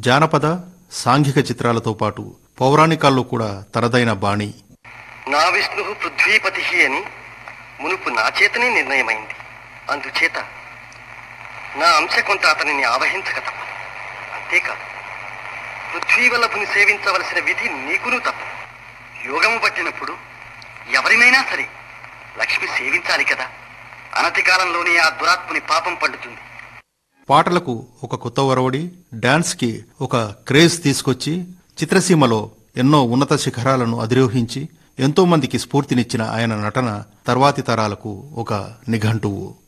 జానపద సాంఘిక చిత్రాలతో పాటు పౌరాణికాల్లో కూడా తనదైన బాణి నా విష్ణు పృథ్వీపతి అని మునుపు నా చేతనే నిర్ణయమైంది అందుచేత నా అంశ కొంత అతనిని ఆవహించక తప్పదు అంతేకాదు పృథ్వీవల్లభుని సేవించవలసిన విధి నీకును తప్పదు యోగము పట్టినప్పుడు ఎవరినైనా సరే లక్ష్మి సేవించాలి కదా అనతి కాలంలోనే ఆ దురాత్ముని పాపం పండుతుంది పాటలకు ఒక కొత్త ఒరవడి డాన్స్కి ఒక క్రేజ్ తీసుకొచ్చి చిత్రసీమలో ఎన్నో ఉన్నత శిఖరాలను అధిరోహించి ఎంతో మందికి స్ఫూర్తినిచ్చిన ఆయన నటన తర్వాతి తరాలకు ఒక నిఘంటువు